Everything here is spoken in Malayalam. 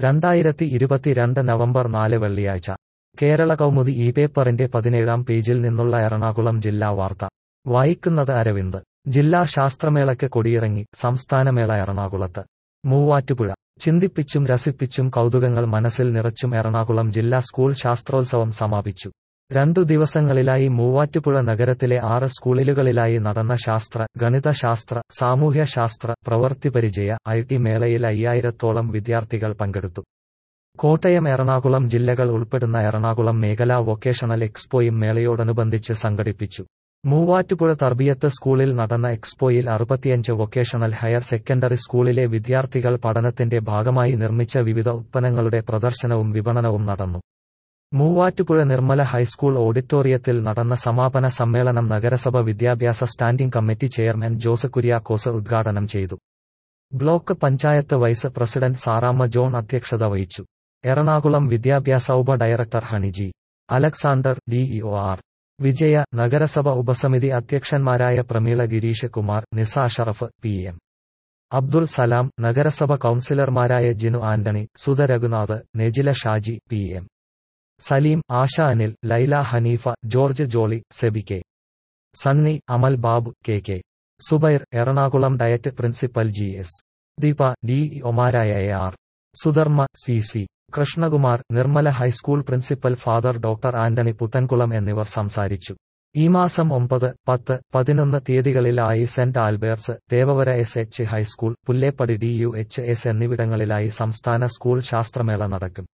രണ്ടായിരത്തി ഇരുപത്തിരണ്ട് നവംബർ നാല് വെള്ളിയാഴ്ച കേരള കൗമുദി ഈ പേപ്പറിന്റെ പതിനേഴാം പേജിൽ നിന്നുള്ള എറണാകുളം ജില്ലാ വാർത്ത വായിക്കുന്നത് അരവിന്ദ് ജില്ലാ ശാസ്ത്രമേളയ്ക്ക് കൊടിയിറങ്ങി സംസ്ഥാനമേള എറണാകുളത്ത് മൂവാറ്റുപുഴ ചിന്തിപ്പിച്ചും രസിപ്പിച്ചും കൗതുകങ്ങൾ മനസ്സിൽ നിറച്ചും എറണാകുളം ജില്ലാ സ്കൂൾ ശാസ്ത്രോത്സവം സമാപിച്ചു രണ്ടു ദിവസങ്ങളിലായി മൂവാറ്റുപുഴ നഗരത്തിലെ ആറ് സ്കൂളുകളിലായി നടന്ന ശാസ്ത്ര ഗണിതശാസ്ത്ര സാമൂഹ്യശാസ്ത്ര പ്രവൃത്തിപരിചയ ഐ ടി മേളയിൽ അയ്യായിരത്തോളം വിദ്യാർത്ഥികൾ പങ്കെടുത്തു കോട്ടയം എറണാകുളം ജില്ലകൾ ഉൾപ്പെടുന്ന എറണാകുളം മേഖലാ വൊക്കേഷണൽ എക്സ്പോയും മേളയോടനുബന്ധിച്ച് സംഘടിപ്പിച്ചു മൂവാറ്റുപുഴ തർബിയത്ത് സ്കൂളിൽ നടന്ന എക്സ്പോയിൽ അറുപത്തിയഞ്ച് വൊക്കേഷണൽ ഹയർ സെക്കൻഡറി സ്കൂളിലെ വിദ്യാർത്ഥികൾ പഠനത്തിന്റെ ഭാഗമായി നിർമ്മിച്ച വിവിധ ഉത്പന്നങ്ങളുടെ പ്രദർശനവും വിപണനവും നടന്നു മൂവാറ്റുപുഴ നിർമ്മല ഹൈസ്കൂൾ ഓഡിറ്റോറിയത്തിൽ നടന്ന സമാപന സമ്മേളനം നഗരസഭ വിദ്യാഭ്യാസ standing committee chairman Jose Kuriakose ഉദ്ഘാടനം ചെയ്തു block panchayat vice president Saramma John അധ്യക്ഷത വഹിച്ചു എറണാകുളം വിദ്യാഭ്യാസ ഉപ director Honey G Alexander DEO R Vijaya നഗരസഭ ഉപസമിതി അധ്യക്ഷന്മാരായ പ്രമീള ഗിരീഷ് കുമാർ നിസ അഷറഫ് പി എം അബ്ദുൾ സലാം നഗരസഭ കൌൺസിലർമാരായ Jinu Antony Sudha Raghunath Nejila Shaji P M Saleem Asha Anil Laila Haneefa George Jolly Seby K Sunny Amal Babu K K Subair Ernakulam DIET principal G S Deepa D ഒമാരായ A R Sudharma C C Krishnakumar Nirmala high school principal father doctor Antony Puthenkulam എന്നിവർ സംസാരിച്ചു ഈ മാസം ഒമ്പത് പത്ത് പതിനൊന്ന് തീയതികളിലായി സെന്റ് ആൽബേർട്സ് ദേവവര S H high school Pullepady D U H S എന്നിവിടങ്ങളിലായി സംസ്ഥാന സ്കൂൾ ശാസ്ത്രമേള നടക്കും